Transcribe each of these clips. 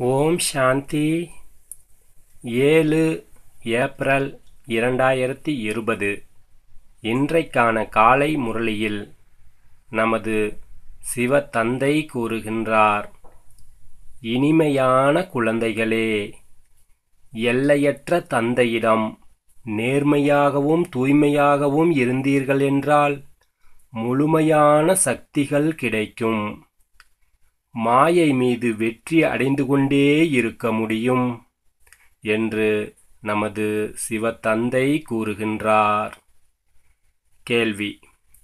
ஓம் சாந்தி ஏழு ஏப்ரல் இரண்டாயிரத்தி இருபது இன்றைக்கான காலை முரளியில் நமது சிவ தந்தை கூறுகின்றார் இனிமையான குழந்தைகளே எல்லையற்ற தந்தையிடம் நேர்மையாகவும் தூய்மையாகவும் இருந்தீர்கள் என்றால் முழுமையான சக்திகள் கிடைக்கும் மாயை மீது வெற்றி அடைந்து கொண்டே இருக்க முடியும் என்று நமது சிவத்தந்தை கூறுகின்றார் கேள்வி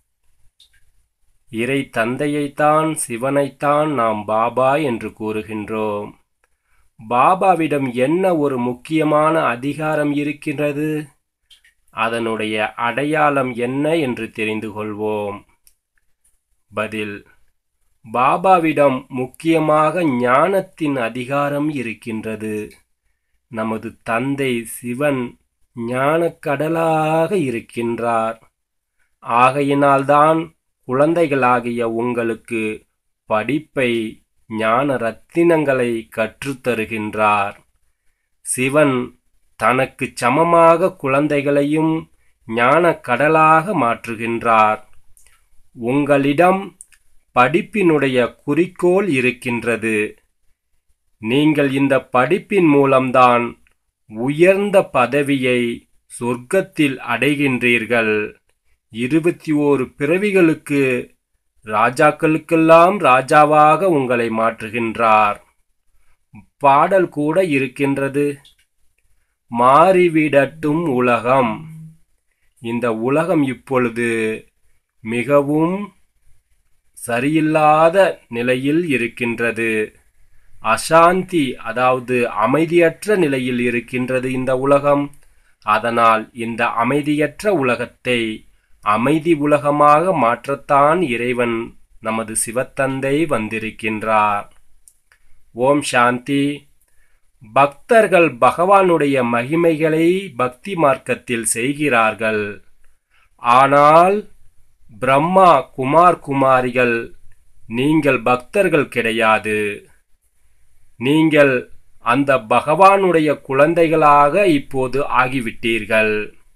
இறை தந்தையைத்தான் சிவனைத்தான் நாம் பாபா என்று கூறுகின்றோம் பாபாவிடம் என்ன ஒரு முக்கியமான அதிகாரம் இருக்கின்றது அதனுடைய அடையாளம் என்ன என்று தெரிந்து கொள்வோம் பதில் பாபாவிடம் முக்கியமாக ஞானத்தின் அதிகாரம் இருக்கின்றது நமது தந்தை சிவன் ஞானக்கடலாக இருக்கின்றார் ஆகையினால்தான் குழந்தைகளாகிய உங்களுக்கு படிப்பை ஞான ரத்தினங்களை கற்றுத்தருகின்றார் சிவன் தனக்கு சமமாக குழந்தைகளையும் ஞான கடலாக மாற்றுகின்றார் உங்களிடம் படிப்பினுடைய குறிக்கோள் இருக்கின்றது நீங்கள் இந்த படிப்பின் மூலம்தான் உயர்ந்த பதவியை சொர்க்கத்தில் அடைகின்றீர்கள் இருபத்தி ஓரு பிறவிகளுக்கு ராஜாக்களுக்கெல்லாம் ராஜாவாக உங்களை மாற்றுகின்றார் பாடல் கூட இருக்கின்றது மாறிவிடட்டும் உலகம் இந்த உலகம் இப்பொழுது மிகவும் சரியில்லாத நிலையில் இருக்கின்றது அசாந்தி அதாவது அமைதியற்ற நிலையில் இருக்கின்றது இந்த உலகம் அதனால் இந்த அமைதியற்ற உலகத்தை அமைதி உலகமாக மாற்றத்தான் இறைவன் நமது சிவத்தந்தை வந்திருக்கின்றார் ஓம் சாந்தி பக்தர்கள் பகவானுடைய மகிமைகளை பக்தி மார்க்கத்தில் செய்கிறார்கள் ஆனால் பிரம்மா குமார் குமாரிகள் நீங்கள் பக்தர்கள் கிடையாது நீங்கள் அந்த பகவானுடைய குழந்தைகளாக இப்போது ஆகிவிட்டீர்கள்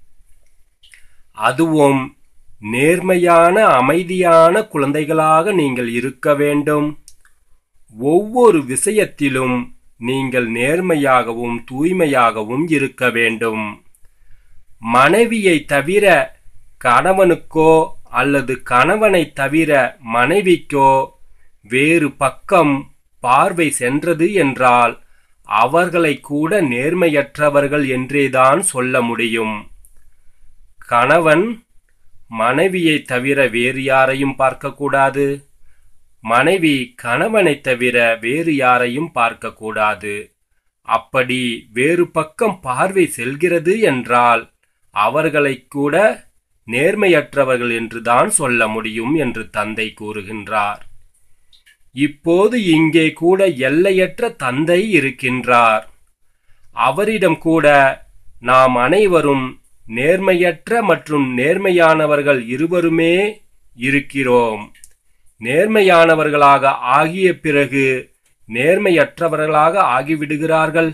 அதுவும் நேர்மையான அமைதியான குழந்தைகளாக நீங்கள் இருக்க வேண்டும் ஒவ்வொரு விஷயத்திலும் நீங்கள் நேர்மையாகவும் தூய்மையாகவும் இருக்க வேண்டும் மனைவியை தவிர கணவனுக்கோ அல்லது கணவனை தவிர மனைவிக்கோ வேறு பக்கம் பார்வை சென்றது என்றால் அவர்களை கூட நேர்மையற்றவர்கள் என்றேதான் சொல்ல முடியும் கணவன் மனைவியை தவிர வேறு யாரையும் பார்க்கக்கூடாது மனைவி கணவனை தவிர வேறு யாரையும் பார்க்கக்கூடாது அப்படி வேறு பக்கம் பார்வை செல்கிறது என்றால் அவர்களை கூட நேர்மையற்றவர்கள் என்றுதான் சொல்ல முடியும் என்று தந்தை கூறுகின்றார் இப்போது இங்கே கூட எல்லையற்ற தந்தை இருக்கின்றார் அவரிடம் கூட நாம் அனைவரும் நேர்மையற்ற மற்றும் நேர்மையானவர்கள் இருவருமே இருக்கிறோம் நேர்மையானவர்களாக ஆகிய பிறகு நேர்மையற்றவர்களாக ஆகிவிடுகிறார்கள்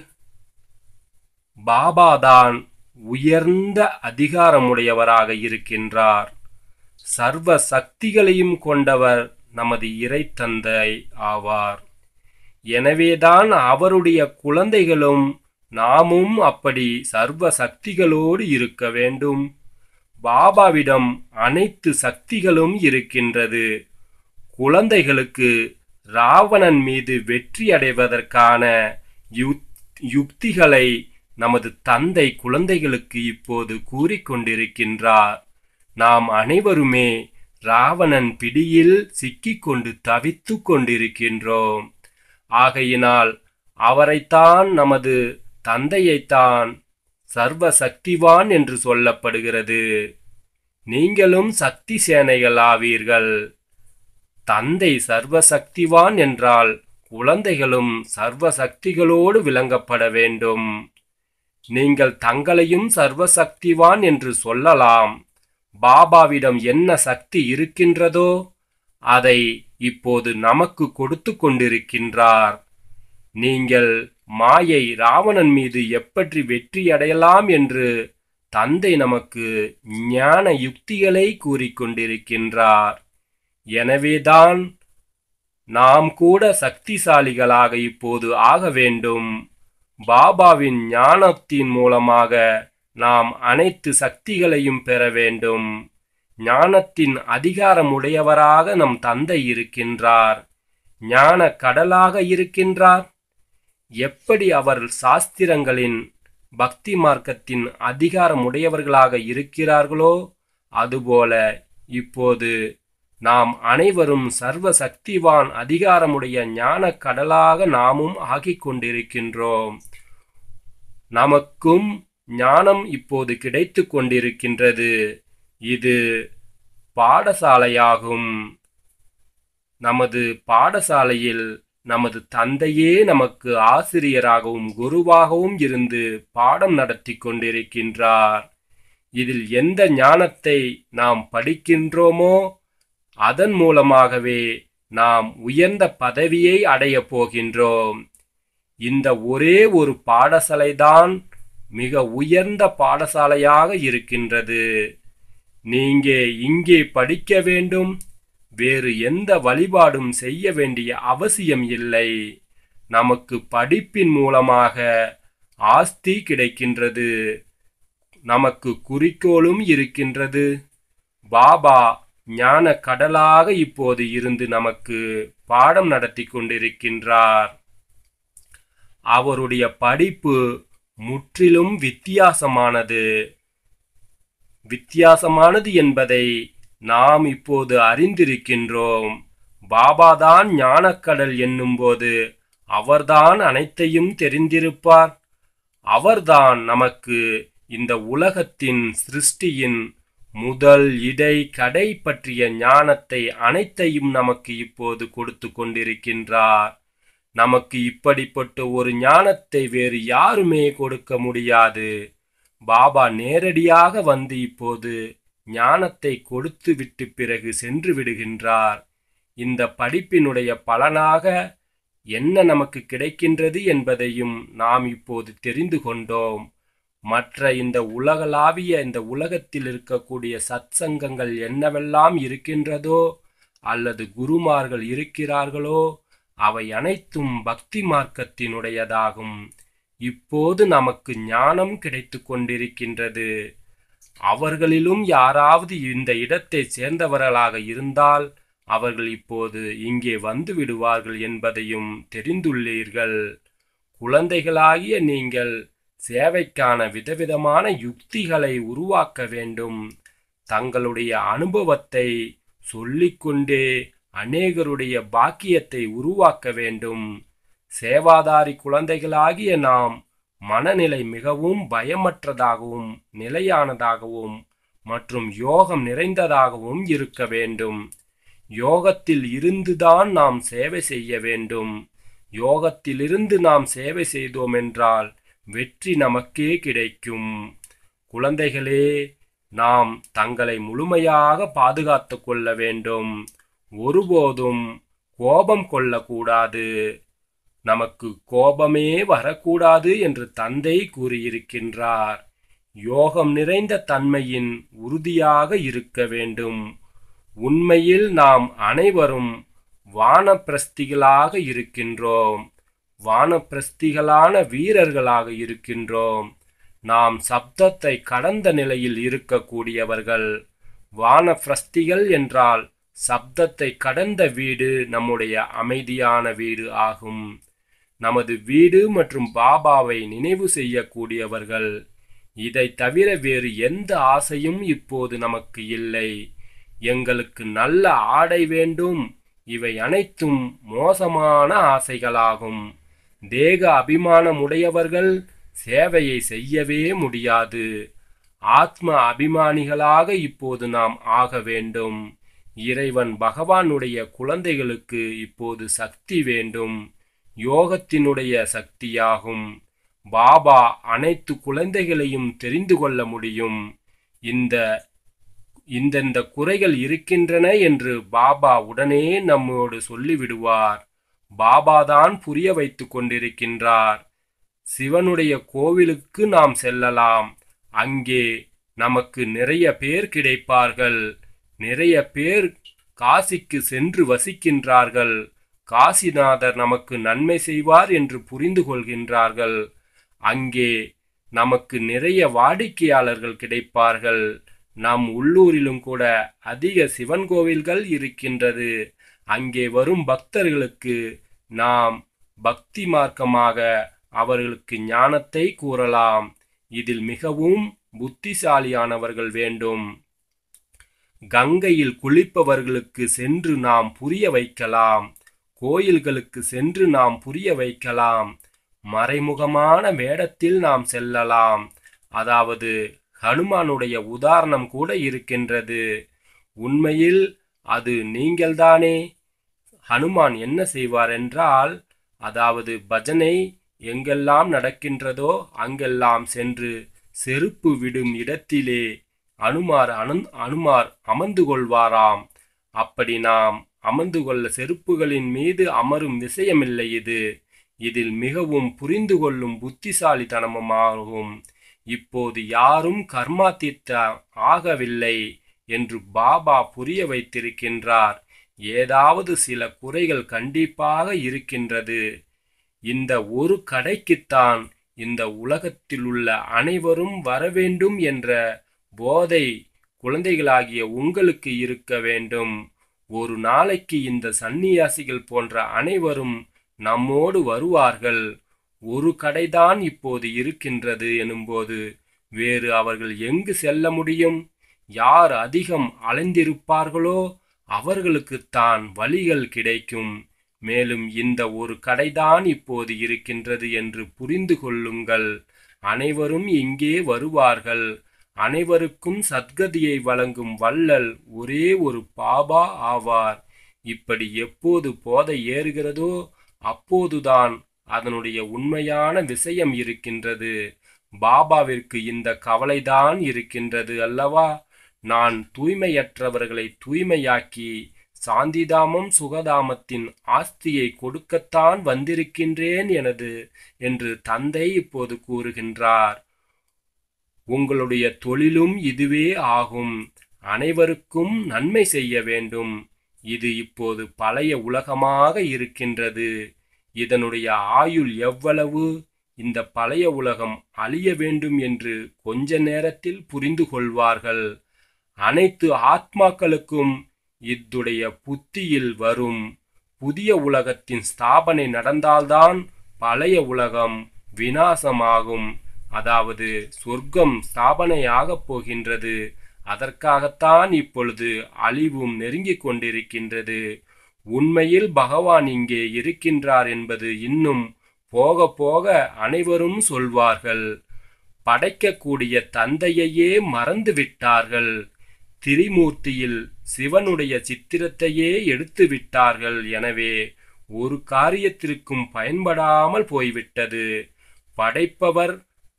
பாபாதான் உயர்ந்த அதிகாரமுடையவராக இருக்கின்றார் சர்வ சக்திகளையும் கொண்டவர் நமது இறை தந்தை ஆவார் எனவேதான் அவருடைய குழந்தைகளும் நாமும் அப்படி சர்வ சக்திகளோடு இருக்க வேண்டும் பாபாவிடம் அனைத்து சக்திகளும் இருக்கின்றது குழந்தைகளுக்கு ராவணன் மீது வெற்றி அடைவதற்கான யுக்திகளை நமது தந்தை குழந்தைகளுக்கு இப்போது கூறிக்கொண்டிருக்கின்றார் நாம் அனைவருமே ராவணன் பிடியில் சிக்கிக்கொண்டு தவித்து கொண்டிருக்கின்றோம் ஆகையினால் அவரைத்தான் நமது தந்தையைத்தான் சர்வ சக்திவான் என்று சொல்லப்படுகிறது நீங்களும் சக்தி சேனைகள் ஆவீர்கள் தந்தை சர்வ சக்திவான் என்றால் குழந்தைகளும் சர்வ சக்திகளோடு விளங்கப்பட வேண்டும் நீங்கள் தங்களையும் சர்வ சக்திவான் என்று சொல்லலாம் பாபாவிடம் என்ன சக்தி இருக்கின்றதோ அதை இப்போது நமக்கு கொடுத்து கொண்டிருக்கின்றார் நீங்கள் மாயை ராவணன் மீது எப்படி வெற்றி அடையலாம் என்று தந்தை நமக்கு ஞான யுக்திகளை கூறிக்கொண்டிருக்கின்றார் எனவேதான் நாம் கூட சக்திசாலிகளாக இப்போது ஆக வேண்டும் பாபாவின் ஞானத்தின் மூலமாக நாம் அனைத்து சக்திகளையும் பெற வேண்டும் ஞானத்தின் அதிகாரமுடையவராக நம் தந்தை இருக்கின்றார் ஞான கடலாக இருக்கின்றார் எப்படி அவர் சாஸ்திரங்களின் பக்தி மார்க்கத்தின் அதிகாரமுடையவர்களாக இருக்கிறார்களோ அதுபோல இப்போது நாம் அனைவரும் சர்வ சக்திவான் அதிகாரமுடைய ஞான கடலாக நாமும் ஆகிக் கொண்டிருக்கின்றோம் நமக்கும் ஞானம் இப்போது கிடைத்து கொண்டிருக்கின்றது இது பாடசாலையாகும் நமது பாடசாலையில் நமது தந்தையே நமக்கு ஆசிரியராகவும் குருவாகவும் இருந்து பாடம் நடத்தி கொண்டிருக்கின்றார் இதில் எந்த ஞானத்தை நாம் படிக்கின்றோமோ அதன் மூலமாகவே நாம் உயர்ந்த பதவியை அடையப் போகின்றோம் இந்த ஒரே ஒரு பாடசாலைதான் மிக உயர்ந்த பாடசாலையாக இருக்கின்றது நீங்க இங்கே படிக்க வேண்டும் வேறு எந்த வழிபாடும் செய்ய வேண்டிய அவசியம் இல்லை நமக்கு படிப்பின் மூலமாக ஆஸ்தி கிடைக்கின்றது நமக்கு குறிக்கோளும் இருக்கின்றது பாபா ஞான கடலாக இப்போது இருந்து நமக்கு பாடம் நடத்தி கொண்டிருக்கின்றார் அவருடைய படிப்பு முற்றிலும் வித்தியாசமானது வித்தியாசமானது என்பதை நாம் இப்போது அறிந்திருக்கின்றோம் பாபாதான் ஞானக்கடல் என்னும்போது அவர்தான் அனைத்தையும் தெரிந்திருப்பார் அவர்தான் நமக்கு இந்த உலகத்தின் சிருஷ்டியின் முதல் இடை கடை பற்றிய ஞானத்தை அனைத்தையும் நமக்கு இப்போது கொடுத்து கொண்டிருக்கின்றார் நமக்கு இப்படிப்பட்ட ஒரு ஞானத்தை வேறு யாருமே கொடுக்க முடியாது பாபா நேரடியாக வந்து இப்போது ஞானத்தை கொடுத்து விட்டு பிறகு சென்று விடுகின்றார் இந்த படிப்பினுடைய பலனாக என்ன நமக்கு கிடைக்கின்றது என்பதையும் நாம் இப்போது தெரிந்து கொண்டோம் மற்ற இந்த உலகளாவிய இந்த உலகத்தில் இருக்கக்கூடிய சத்சங்கங்கள் என்னவெல்லாம் இருக்கின்றதோ அல்லது குருமார்கள் இருக்கிறார்களோ அவை அனைத்தும் பக்தி மார்க்கத்தினுடையதாகும் இப்போது நமக்கு ஞானம் கிடைத்து கொண்டிருக்கின்றது அவர்களிலும் யாராவது இந்த இடத்தை சேர்ந்தவர்களாக இருந்தால் அவர்கள் இப்போது இங்கே வந்து விடுவார்கள் என்பதையும் தெரிந்துள்ளீர்கள் குழந்தைகளாகிய நீங்கள் சேவைக்கான விதவிதமான யுக்திகளை உருவாக்க வேண்டும் தங்களுடைய அனுபவத்தை சொல்லிக்கொண்டே அநேகருடைய பாக்கியத்தை உருவாக்க வேண்டும் சேவாதாரி குழந்தைகளாகிய நாம் மனநிலை மிகவும் பயமற்றதாகவும் நிலையானதாகவும் மற்றும் யோகம் நிறைந்ததாகவும் இருக்க வேண்டும் யோகத்தில் இருந்துதான் நாம் சேவை செய்ய வேண்டும் யோகத்திலிருந்து நாம் சேவை செய்தோம் என்றால் வெற்றி நமக்கே கிடைக்கும் குழந்தைகளே நாம் தங்களை முழுமையாக பாதுகாத்து கொள்ள வேண்டும் ஒருபோதும் கோபம் கொள்ளக்கூடாது நமக்கு கோபமே வரக்கூடாது என்று தந்தை கூறியிருக்கின்றார் யோகம் நிறைந்த தன்மையின் உறுதியாக இருக்க வேண்டும் உண்மையில் நாம் அனைவரும் வானப்பிரஸ்திகளாக இருக்கின்றோம் வானப்பிரஸ்திகளான வீரர்களாக இருக்கின்றோம் நாம் சப்தத்தை கடந்த நிலையில் இருக்கக்கூடியவர்கள் வானப்பிரஸ்திகள் என்றால் சப்தத்தை கடந்த வீடு நம்முடைய அமைதியான வீடு ஆகும் நமது வீடு மற்றும் பாபாவை நினைவு செய்யக்கூடியவர்கள் இதை தவிர வேறு எந்த ஆசையும் இப்போது நமக்கு இல்லை எங்களுக்கு நல்ல ஆடை வேண்டும் இவை அனைத்தும் மோசமான ஆசைகளாகும் தேக அபிமானமுடையவர்கள் சேவையை செய்யவே முடியாது ஆத்ம அபிமானிகளாக இப்போது நாம் ஆக வேண்டும் இறைவன் பகவானுடைய குழந்தைகளுக்கு இப்போது சக்தி வேண்டும் யோகத்தினுடைய சக்தியாகும் பாபா அனைத்து குழந்தைகளையும் தெரிந்து கொள்ள முடியும் இந்த இந்தந்த குறைகள் இருக்கின்றன என்று பாபா உடனே நம்மோடு சொல்லிவிடுவார் பாபாதான் புரிய வைத்துக் கொண்டிருக்கின்றார் சிவனுடைய கோவிலுக்கு நாம் செல்லலாம் அங்கே நமக்கு நிறைய பேர் கிடைப்பார்கள் நிறைய பேர் காசிக்கு சென்று வசிக்கின்றார்கள் காசிநாதர் நமக்கு நன்மை செய்வார் என்று புரிந்து கொள்கின்றார்கள் அங்கே நமக்கு நிறைய வாடிக்கையாளர்கள் கிடைப்பார்கள் நம் உள்ளூரிலும் கூட அதிக சிவன் கோவில்கள் இருக்கின்றது அங்கே வரும் பக்தர்களுக்கு நாம் பக்தி மார்க்கமாக அவர்களுக்கு ஞானத்தை கூறலாம் இதில் மிகவும் புத்திசாலியானவர்கள் வேண்டும் கங்கையில் குளிப்பவர்களுக்கு சென்று நாம் புரிய வைக்கலாம் கோயில்களுக்கு சென்று நாம் புரிய வைக்கலாம் மறைமுகமான வேடத்தில் நாம் செல்லலாம் அதாவது ஹனுமானுடைய உதாரணம் கூட இருக்கின்றது உண்மையில் அது நீங்கள்தானே ஹனுமான் என்ன செய்வார் என்றால் அதாவது பஜனை எங்கெல்லாம் நடக்கின்றதோ அங்கெல்லாம் சென்று செருப்பு விடும் இடத்திலே அனுமார் அனு அனுமார் அமர்ந்து கொள்வாராம் அப்படி நாம் அமர்ந்து கொள்ள செருப்புகளின் மீது அமரும் விஷயமில்லை இது இதில் மிகவும் புரிந்து கொள்ளும் புத்திசாலித்தனமுமாகும் இப்போது யாரும் கர்மாத்தீர்த்த ஆகவில்லை என்று பாபா புரிய வைத்திருக்கின்றார் ஏதாவது சில குறைகள் கண்டிப்பாக இருக்கின்றது இந்த ஒரு கடைக்குத்தான் இந்த உலகத்தில் உள்ள அனைவரும் வரவேண்டும் என்ற போதை குழந்தைகளாகிய உங்களுக்கு இருக்க வேண்டும் ஒரு நாளைக்கு இந்த சந்நியாசிகள் போன்ற அனைவரும் நம்மோடு வருவார்கள் ஒரு கடைதான் இப்போது இருக்கின்றது எனும்போது வேறு அவர்கள் எங்கு செல்ல முடியும் யார் அதிகம் அலைந்திருப்பார்களோ அவர்களுக்குத்தான் வழிகள் கிடைக்கும் மேலும் இந்த ஒரு கடைதான் இப்போது இருக்கின்றது என்று புரிந்து கொள்ளுங்கள் அனைவரும் இங்கே வருவார்கள் அனைவருக்கும் சத்கதியை வழங்கும் வள்ளல் ஒரே ஒரு பாபா ஆவார் இப்படி எப்போது போதை ஏறுகிறதோ அப்போதுதான் அதனுடைய உண்மையான விஷயம் இருக்கின்றது பாபாவிற்கு இந்த கவலைதான் இருக்கின்றது அல்லவா நான் தூய்மையற்றவர்களை தூய்மையாக்கி சாந்திதாமம் சுகதாமத்தின் ஆஸ்தியை கொடுக்கத்தான் வந்திருக்கின்றேன் எனது என்று தந்தை இப்போது கூறுகின்றார் உங்களுடைய தொழிலும் இதுவே ஆகும் அனைவருக்கும் நன்மை செய்ய வேண்டும் இது இப்போது பழைய உலகமாக இருக்கின்றது இதனுடைய ஆயுள் எவ்வளவு இந்த பழைய உலகம் அழிய வேண்டும் என்று கொஞ்ச நேரத்தில் புரிந்து கொள்வார்கள் அனைத்து ஆத்மாக்களுக்கும் இத்துடைய புத்தியில் வரும் புதிய உலகத்தின் ஸ்தாபனை நடந்தால்தான் பழைய உலகம் வினாசமாகும் அதாவது சொர்க்கம் ஸ்தாபனையாகப் போகின்றது அதற்காகத்தான் இப்பொழுது அழிவும் நெருங்கிக் கொண்டிருக்கின்றது உண்மையில் பகவான் இங்கே இருக்கின்றார் என்பது இன்னும் போக போக அனைவரும் சொல்வார்கள் படைக்கக்கூடிய தந்தையையே மறந்து விட்டார்கள் திரிமூர்த்தியில் சிவனுடைய சித்திரத்தையே எடுத்து விட்டார்கள் எனவே ஒரு காரியத்திற்கும் பயன்படாமல் போய்விட்டது படைப்பவர்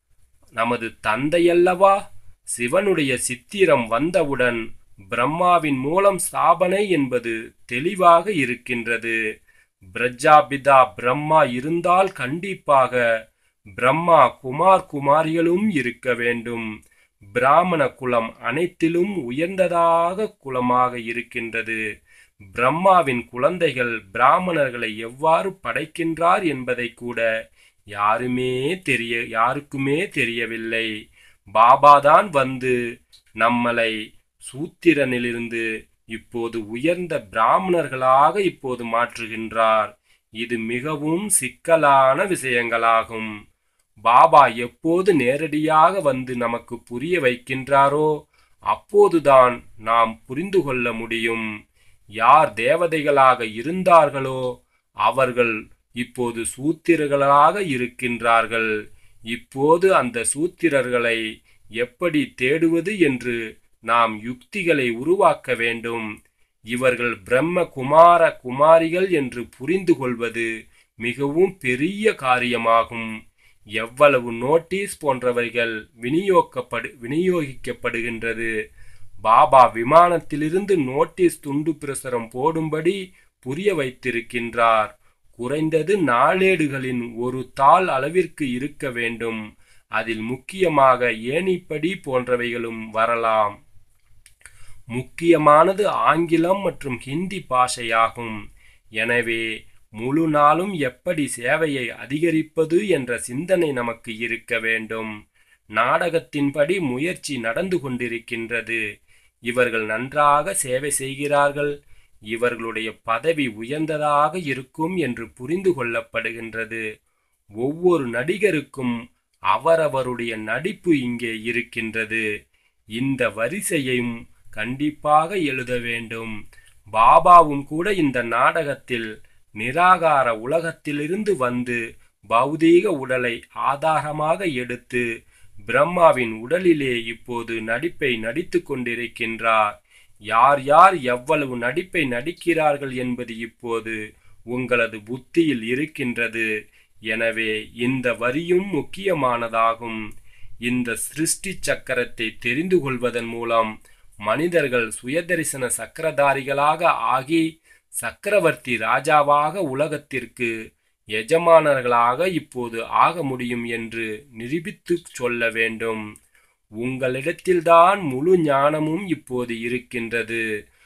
நமது தந்தையல்லவா சிவனுடைய சித்திரம் வந்தவுடன் பிரம்மாவின் மூலம் ஸ்தாபனை என்பது தெளிவாக இருக்கின்றது பிரஜாபிதா பிரம்மா இருந்தால் கண்டிப்பாக பிரம்மா குமார் குமாரிகளும் இருக்க வேண்டும் பிராமண குலம் அனைத்திலும் உயர்ந்ததாக குலமாக இருக்கின்றது பிரம்மாவின் குழந்தைகள் பிராமணர்களை எவ்வாறு படைக்கின்றார் என்பதை கூட யாருமே தெரிய யாருக்குமே தெரியவில்லை பாபாதான் வந்து நம்மளை சூத்திரனிலிருந்து இப்போது உயர்ந்த பிராமணர்களாக இப்போது மாற்றுகின்றார் இது மிகவும் சிக்கலான விஷயங்களாகும் பாபா எப்போது நேரடியாக வந்து நமக்கு புரிய வைக்கின்றாரோ அப்போதுதான் நாம் புரிந்து கொள்ள முடியும் யார் தேவதைகளாக இருந்தார்களோ அவர்கள் இப்போது சூத்திரர்களாக இருக்கின்றார்கள் இப்போது அந்த சூத்திரர்களை எப்படி தேடுவது என்று நாம் யுக்திகளை உருவாக்க வேண்டும் இவர்கள் பிரம்ம குமார குமாரிகள் என்று புரிந்து கொள்வது மிகவும் பெரிய காரியமாகும் எவ்வளவு நோட்டீஸ் போன்றவைகள் விநியோகப்படு விநியோகிக்கப்படுகின்றது பாபா விமானத்திலிருந்து நோட்டீஸ் துண்டு பிரசுரம் போடும்படி புரிய வைத்திருக்கின்றார் குறைந்தது நாளேடுகளின் ஒரு தாள் அளவிற்கு இருக்க வேண்டும் அதில் முக்கியமாக ஏணிப்படி போன்றவைகளும் வரலாம் முக்கியமானது ஆங்கிலம் மற்றும் ஹிந்தி பாஷையாகும் எனவே முழு நாளும் எப்படி சேவையை அதிகரிப்பது என்ற சிந்தனை நமக்கு இருக்க வேண்டும் நாடகத்தின்படி முயற்சி நடந்து கொண்டிருக்கின்றது இவர்கள் நன்றாக சேவை செய்கிறார்கள் இவர்களுடைய பதவி உயர்ந்ததாக இருக்கும் என்று புரிந்து கொள்ளப்படுகின்றது ஒவ்வொரு நடிகருக்கும் அவரவருடைய நடிப்பு இங்கே இருக்கின்றது இந்த வரிசையையும் கண்டிப்பாக எழுத வேண்டும் பாபாவும் கூட இந்த நாடகத்தில் நிராகார உலகத்திலிருந்து வந்து பௌதீக உடலை ஆதாரமாக எடுத்து பிரம்மாவின் உடலிலே இப்போது நடிப்பை நடித்து கொண்டிருக்கின்றார் யார் யார் எவ்வளவு நடிப்பை நடிக்கிறார்கள் என்பது இப்போது உங்களது புத்தியில் இருக்கின்றது எனவே இந்த வரியும் முக்கியமானதாகும் இந்த சிருஷ்டி சக்கரத்தை தெரிந்து கொள்வதன் மூலம் மனிதர்கள் சுயதரிசன சக்கரதாரிகளாக ஆகி சக்கரவர்த்தி ராஜாவாக உலகத்திற்கு எஜமானர்களாக இப்போது ஆக முடியும் என்று நிரூபித்து சொல்ல வேண்டும் உங்களிடத்தில்தான் முழு ஞானமும் இப்போது இருக்கின்றது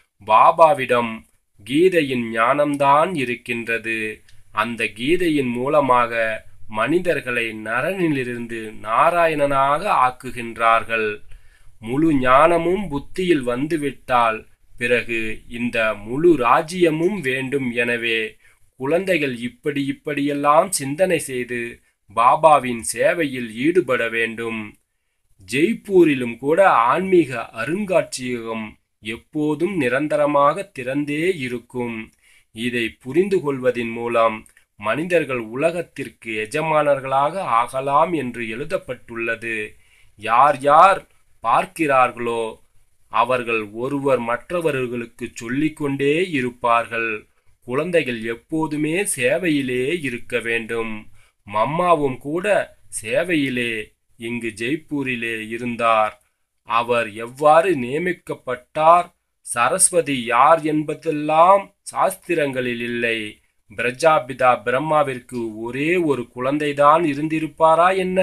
பாபாவிடம் கீதையின் ஞானம்தான் இருக்கின்றது அந்த கீதையின் மூலமாக மனிதர்களை நரனிலிருந்து நாராயணனாக ஆக்குகின்றார்கள் முழு ஞானமும் புத்தியில் வந்துவிட்டால் பிறகு இந்த முழு ராஜ்யமும் வேண்டும் எனவே குழந்தைகள் இப்படி இப்படியெல்லாம் சிந்தனை செய்து பாபாவின் சேவையில் ஈடுபட வேண்டும் ஜெய்ப்பூரிலும் கூட ஆன்மீக அருங்காட்சியகம் எப்போதும் நிரந்தரமாக திறந்தே இருக்கும் இதை புரிந்து கொள்வதின் மூலம் மனிதர்கள் உலகத்திற்கு எஜமானர்களாக ஆகலாம் என்று எழுதப்பட்டுள்ளது யார் யார் பார்க்கிறார்களோ அவர்கள் ஒருவர் மற்றவர்களுக்கு சொல்லிக்கொண்டே இருப்பார்கள் குழந்தைகள் எப்போதுமே சேவையிலே இருக்க வேண்டும் மம்மாவும் கூட சேவையிலே இங்கு ஜெய்ப்பூரிலே இருந்தார் அவர் எவ்வாறு நியமிக்கப்பட்டார் சரஸ்வதி யார் என்பதெல்லாம் சாஸ்திரங்களில் இல்லை பிரஜாபிதா பிரம்மாவிற்கு ஒரே ஒரு குழந்தைதான் இருந்திருப்பாரா என்ன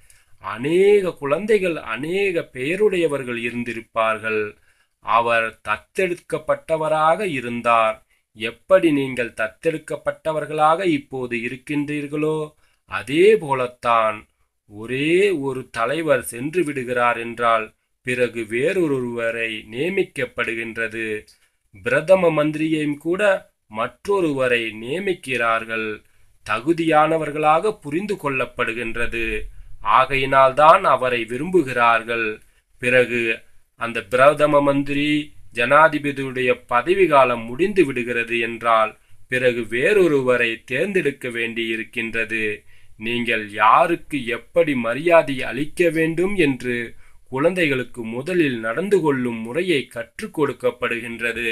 அநேக குழந்தைகள் அநேக பெயருடையவர்கள் இருந்திருப்பார்கள் அவர் தத்தெடுக்கப்பட்டவராக இருந்தார் எப்படி நீங்கள் தத்தெடுக்கப்பட்டவர்களாக இப்போது இருக்கின்றீர்களோ அதே போலத்தான் ஒரே ஒரு தலைவர் சென்று விடுகிறார் என்றால் பிறகு வேறொருவரை நியமிக்கப்படுகின்றது பிரதம மந்திரியையும் கூட மற்றொருவரை நியமிக்கிறார்கள் தகுதியானவர்களாக புரிந்து கொள்ளப்படுகின்றது ஆகையினால்தான் அவரை விரும்புகிறார்கள் பிறகு அந்த பிரதம மந்திரி ஜனாதிபதியுடைய பதவி காலம் முடிந்து விடுகிறது என்றால் பிறகு வேறொருவரை தேர்ந்தெடுக்க வேண்டி இருக்கின்றது நீங்கள் யாருக்கு எப்படி மரியாதை அளிக்க வேண்டும் என்று குழந்தைகளுக்கு முதலில் நடந்து கொள்ளும் முறையை கற்றுக் கொடுக்கப்படுகின்றது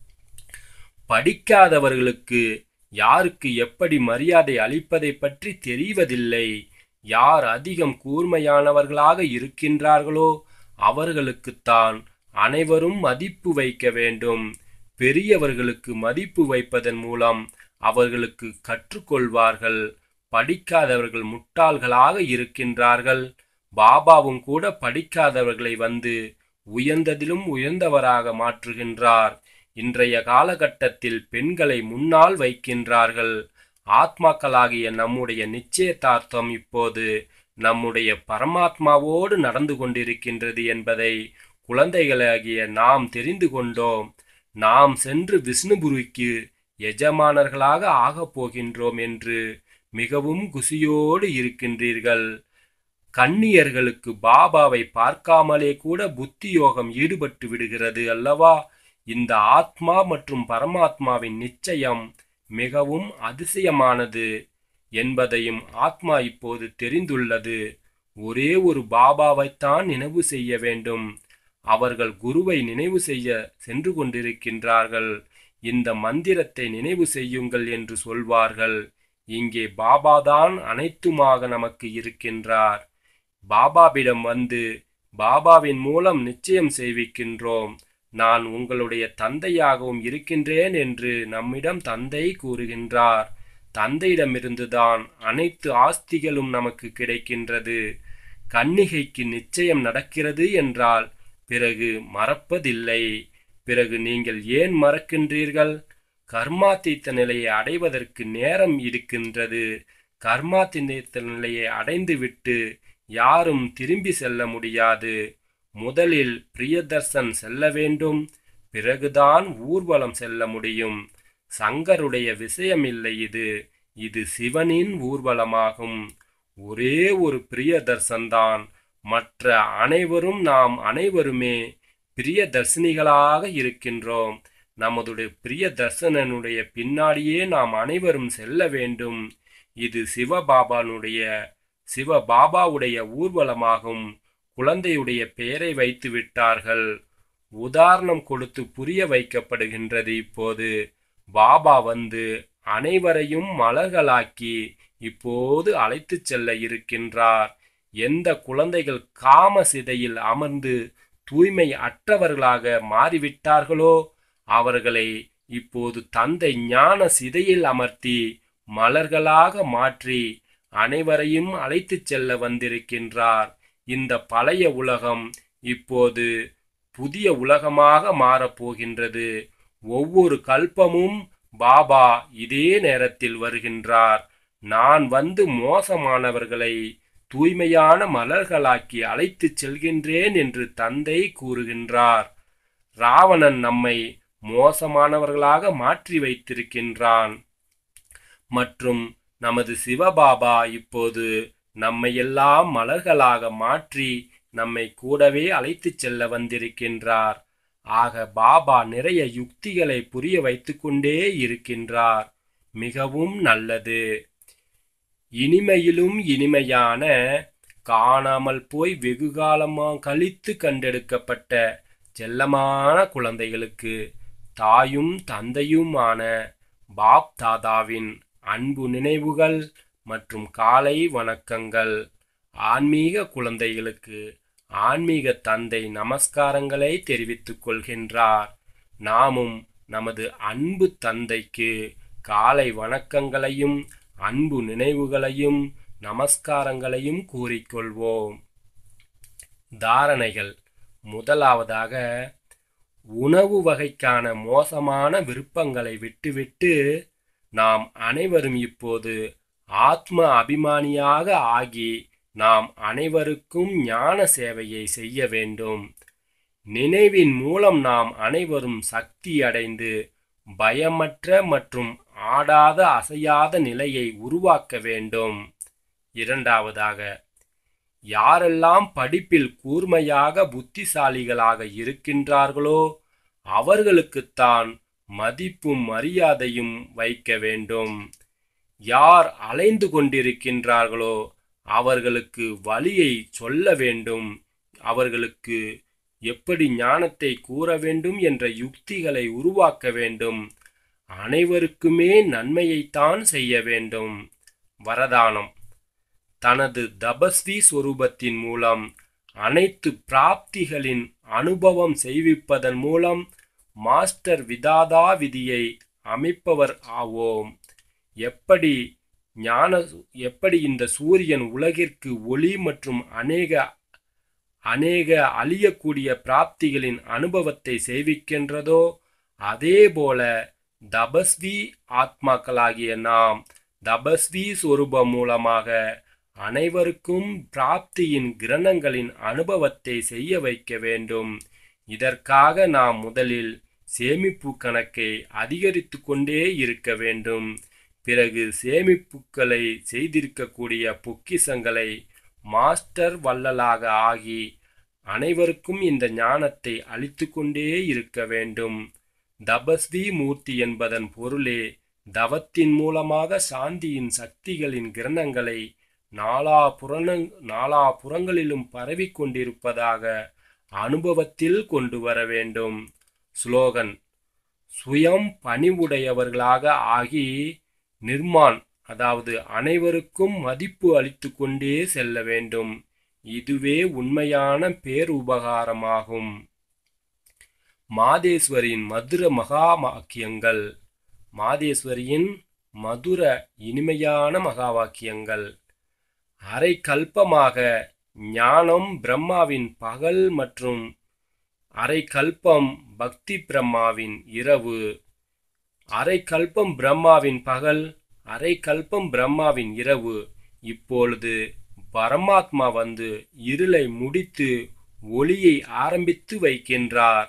படிக்காதவர்களுக்கு யாருக்கு எப்படி மரியாதை அளிப்பதை பற்றி தெரிவதில்லை யார் அதிகம் கூர்மையானவர்களாக இருக்கின்றார்களோ அவர்களுக்குத்தான் அனைவரும் மதிப்பு வைக்க வேண்டும் பெரியவர்களுக்கு மதிப்பு வைப்பதன் மூலம் அவர்களுக்கு கற்றுக்கொள்வார்கள் படிக்காதவர்கள் முட்டாள்களாக இருக்கின்றார்கள் பாபாவும் கூட படிக்காதவர்களை வந்து உயர்ந்ததிலும் உயர்ந்தவராக மாற்றுகின்றார் இன்றைய காலகட்டத்தில் பெண்களை முன்னால் வைக்கின்றார்கள் ஆத்மாக்களாகிய நம்முடைய நிச்சயதார்த்தம் இப்போது நம்முடைய பரமாத்மாவோடு நடந்து கொண்டிருக்கின்றது என்பதை குழந்தைகளாகிய நாம் தெரிந்து கொண்டோம் நாம் சென்று விஷ்ணுபுரிக்கு எஜமானர்களாக ஆகப் போகின்றோம் என்று மிகவும் குசியோடு இருக்கின்றீர்கள் கன்னியர்களுக்கு பாபாவை பார்க்காமலே கூட புத்தி யோகம் ஈடுபட்டு விடுகிறது அல்லவா இந்த ஆத்மா மற்றும் பரமாத்மாவின் நிச்சயம் மிகவும் அதிசயமானது என்பதையும் ஆத்மா இப்போது தெரிந்துள்ளது ஒரே ஒரு பாபாவைத்தான் நினைவு செய்ய வேண்டும் அவர்கள் குருவை நினைவு செய்ய சென்று கொண்டிருக்கின்றார்கள் இந்த மந்திரத்தை நினைவு செய்யுங்கள் என்று சொல்வார்கள் இங்கே பாபாதான் அனைத்துமாக நமக்கு இருக்கின்றார் பாபாவிடம் வந்து பாபாவின் மூலம் நிச்சயம் செய்விக்கின்றோம் நான் உங்களுடைய தந்தையாகவும் இருக்கின்றேன் என்று நம்மிடம் தந்தை கூறுகின்றார் தந்தையிடமிருந்துதான் அனைத்து ஆஸ்திகளும் நமக்கு கிடைக்கின்றது கன்னிகைக்கு நிச்சயம் நடக்கிறது என்றால் பிறகு மறப்பதில்லை பிறகு நீங்கள் ஏன் மறக்கின்றீர்கள் கர்மாத்தீத்த நிலையை அடைவதற்கு நேரம் இருக்கின்றது கர்மாத்தீத்த நிலையை அடைந்துவிட்டு யாரும் திரும்பி செல்ல முடியாது முதலில் பிரியதர்சன் செல்ல வேண்டும் பிறகுதான் ஊர்வலம் செல்ல முடியும் சங்கருடைய விஷயமில்லை இது இது சிவனின் ஊர்வலமாகும் ஒரே ஒரு பிரியதர்சன்தான் மற்ற அனைவரும் நாம் அனைவருமே பிரியதர்சினிகளாக இருக்கின்றோம் நமதுடைய பிரிய தர்சனனுடைய பின்னாடியே நாம் அனைவரும் செல்ல வேண்டும் இது சிவபாபானுடைய சிவபாபாவுடைய ஊர்வலமாகும் குழந்தையுடைய பெயரை வைத்து விட்டார்கள் உதாரணம் கொடுத்து புரிய வைக்கப்படுகின்றது இப்போது பாபா வந்து அனைவரையும் மலர்களாக்கி இப்போது அழைத்துச் செல்ல இருக்கின்றார் எந்த குழந்தைகள் காம சிதையில் அமர்ந்து தூய்மை அற்றவர்களாக மாறிவிட்டார்களோ அவர்களை இப்போது தந்தை ஞான சிதையில் அமர்த்தி மலர்களாக மாற்றி அனைவரையும் அழைத்துச் செல்ல வந்திருக்கின்றார் இந்த பழைய உலகம் இப்போது புதிய உலகமாக மாறப்போகின்றது ஒவ்வொரு கல்பமும் பாபா இதே நேரத்தில் வருகின்றார் நான் வந்து மோசமானவர்களை தூய்மையான மலர்களாக்கி அழைத்துச் செல்கின்றேன் என்று தந்தை கூறுகின்றார் ராவணன் நம்மை மோசமானவர்களாக மாற்றி வைத்திருக்கின்றான் மற்றும் நமது சிவபாபா இப்போது நம்மையெல்லாம் மலர்களாக மாற்றி நம்மை கூடவே அழைத்துச் செல்ல வந்திருக்கின்றார் ஆக பாபா நிறைய யுக்திகளை புரிய வைத்துக்கொண்டே இருக்கின்றார் மிகவும் நல்லது இனிமையிலும் இனிமையான காணாமல் போய் வெகு காலமாக கழித்து கண்டெடுக்கப்பட்ட செல்லமான குழந்தைகளுக்கு தாயும் தந்தையுமான பாப் தாதாவின் அன்பு நினைவுகள் மற்றும் காலை வணக்கங்கள் ஆன்மீக குழந்தைகளுக்கு ஆன்மீக தந்தை நமஸ்காரங்களை தெரிவித்துக் கொள்கின்றார் நாமும் நமது அன்பு தந்தைக்கு காலை வணக்கங்களையும் அன்பு நினைவுகளையும் நமஸ்காரங்களையும் கூறிக்கொள்வோம் தாரணைகள் முதலாவதாக உணவு வகைக்கான மோசமான விருப்பங்களை விட்டுவிட்டு நாம் அனைவரும் இப்போது ஆத்ம அபிமானியாக ஆகி நாம் அனைவருக்கும் ஞான சேவையை செய்ய வேண்டும் நினைவின் மூலம் நாம் அனைவரும் சக்தி அடைந்து பயமற்ற மற்றும் ஆடாத அசையாத நிலையை உருவாக்க வேண்டும் இரண்டாவதாக யாரெல்லாம் படிப்பில் கூர்மையாக புத்திசாலிகளாக இருக்கின்றார்களோ அவர்களுக்குத்தான் மதிப்பும் மரியாதையும் வைக்க வேண்டும் யார் அலைந்து கொண்டிருக்கின்றார்களோ அவர்களுக்கு வழியை சொல்ல வேண்டும் அவர்களுக்கு எப்படி ஞானத்தை கூற வேண்டும் என்ற யுக்திகளை உருவாக்க வேண்டும் அனைவருக்குமே நன்மையைத்தான் செய்ய வேண்டும் வரதானம் தனது தபஸ்வி சொரூபத்தின் மூலம் அனைத்து பிராப்திகளின் அனுபவம் செய்விப்பதன் மூலம் மாஸ்டர் விதாதா விதியை அமைப்பவர் ஆவோம் எப்படி ஞான எப்படி இந்த சூரியன் உலகிற்கு ஒளி மற்றும் அநேக அநேக அழியக்கூடிய பிராப்திகளின் அனுபவத்தை செய்விக்கின்றதோ அதேபோல தபஸ்வி ஆத்மாக்களாகிய நாம் தபஸ்வி சொரூபம் மூலமாக அனைவருக்கும் பிராப்தியின் கிரணங்களின் அனுபவத்தை செய்ய வைக்க வேண்டும் இதற்காக நாம் முதலில் சேமிப்பு கணக்கை அதிகரித்து கொண்டே இருக்க வேண்டும் பிறகு சேமிப்புகளை செய்திருக்கக்கூடிய பொக்கிசங்களை மாஸ்டர் வள்ளலாக ஆகி அனைவருக்கும் இந்த ஞானத்தை அளித்து கொண்டே இருக்க வேண்டும் தபஸ்வி மூர்த்தி என்பதன் பொருளே தவத்தின் மூலமாக சாந்தியின் சக்திகளின் கிரணங்களை நாலா புறண நாலா புறங்களிலும் பரவிக் கொண்டிருப்பதாக அனுபவத்தில் கொண்டு வர வேண்டும் ஸ்லோகன் சுயம் பணிவுடையவர்களாக ஆகி நிர்மான் அதாவது அனைவருக்கும் மதிப்பு அளித்து கொண்டே செல்ல வேண்டும் இதுவே உண்மையான பேருபகாரமாகும் மாதேஸ்வரின் மதுர மகா வாக்கியங்கள் மாதேஸ்வரியின் மதுர இனிமையான மகா வாக்கியங்கள் அரை கல்பமாக ஞானம் பிரம்மாவின் பகல் மற்றும் அரை கல்பம் பக்தி பிரம்மாவின் இரவு அரை கல்பம் பிரம்மாவின் பகல் அரை கல்பம் பிரம்மாவின் இரவு இப்பொழுது பரமாத்மா வந்து இருளை முடித்து ஒளியை ஆரம்பித்து வைக்கின்றார்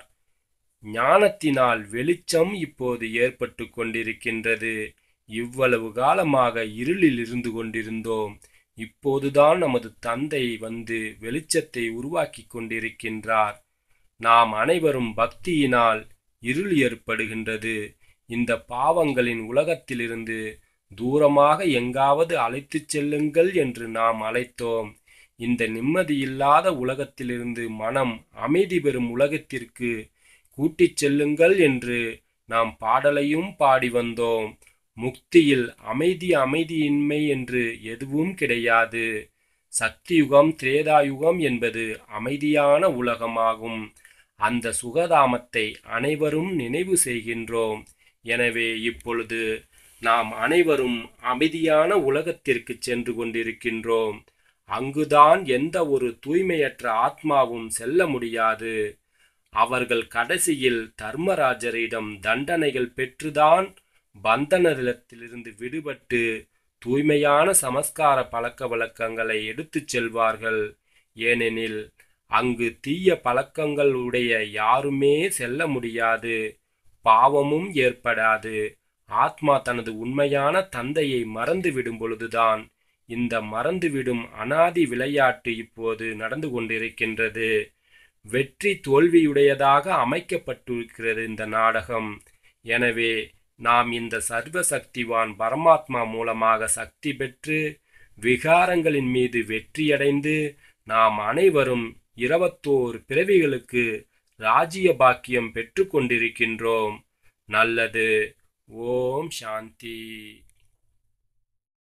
ஞானத்தினால் வெளிச்சம் இப்போது ஏற்பட்டு கொண்டிருக்கின்றது இவ்வளவு காலமாக இருளில் இருந்து கொண்டிருந்தோம் இப்போதுதான் நமது தந்தை வந்து வெளிச்சத்தை உருவாக்கி கொண்டிருக்கின்றார் நாம் அனைவரும் பக்தியினால் இருள் ஏற்படுகின்றது இந்த பாவங்களின் உலகத்திலிருந்து தூரமாக எங்காவது அழைத்துச் செல்லுங்கள் என்று நாம் அழைத்தோம் இந்த நிம்மதியில்லாத உலகத்திலிருந்து மனம் அமைதி பெறும் உலகத்திற்கு கூட்டிச் செல்லுங்கள் என்று நாம் பாடலையும் பாடி வந்தோம் முக்தியில் அமைதி அமைதியின்மை என்று எதுவும் கிடையாது சக்தியுகம் திரேதாயுகம் என்பது அமைதியான உலகமாகும் அந்த சுகதாமத்தை அனைவரும் நினைவு செய்கின்றோம் எனவே இப்பொழுது நாம் அனைவரும் அமைதியான உலகத்திற்கு சென்று கொண்டிருக்கின்றோம் அங்குதான் எந்த ஒரு தூய்மையற்ற ஆத்மாவும் செல்ல முடியாது அவர்கள் கடைசியில் தர்மராஜரிடம் தண்டனைகள் பெற்றுதான் பந்தனத்திலிருந்து விடுபட்டு தூய்மையான சமஸ்கார பழக்க வழக்கங்களை எடுத்துச் செல்வார்கள் ஏனெனில் அங்கு தீய பழக்கங்கள் உடைய யாருமே செல்ல முடியாது பாவமும் ஏற்படாது ஆத்மா தனது உண்மையான தந்தையை மறந்துவிடும் பொழுதுதான் இந்த மறந்துவிடும் அனாதி விளையாட்டு இப்போது நடந்து கொண்டிருக்கின்றது வெற்றி தோல்வியுடையதாக அமைக்கப்பட்டிருக்கிறது இந்த நாடகம் எனவே நாம் இந்த சர்வ சக்திவான் பரமாத்மா மூலமாக சக்தி பெற்று விகாரங்களின் மீது வெற்றியடைந்து நாம் அனைவரும் இருபத்தோரு பிறவிகளுக்கு ராஜ்ய பாக்கியம் பெற்று கொண்டிருக்கின்றோம் நல்லது ஓம் சாந்தி